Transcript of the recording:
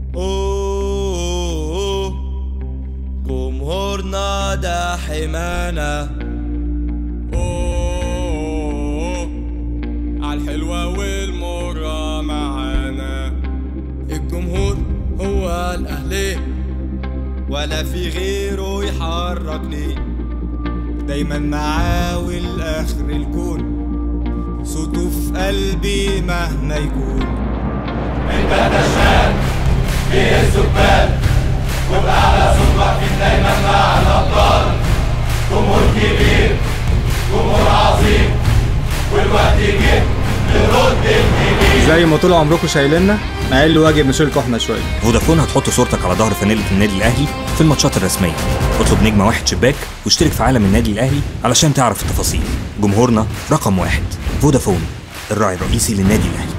أوه جمهورنا ده حمانا أوه عالحلوة والمرة معانا الجمهور هو الأهلي ولا في غيره يحركني دايما معاه والآخر الكون صوته في قلبي مهما يكون زي ما طول عمركم شايليننا نقل واجب نشيلكوا احنا شويه فودافون هتحط صورتك على ظهر فانيلة النادي الأهلي في الماتشات الرسمية اطلب نجمة واحد شباك واشترك في عالم النادي الأهلي علشان تعرف التفاصيل جمهورنا رقم واحد فودافون الراعي الرئيسي للنادي الأهلي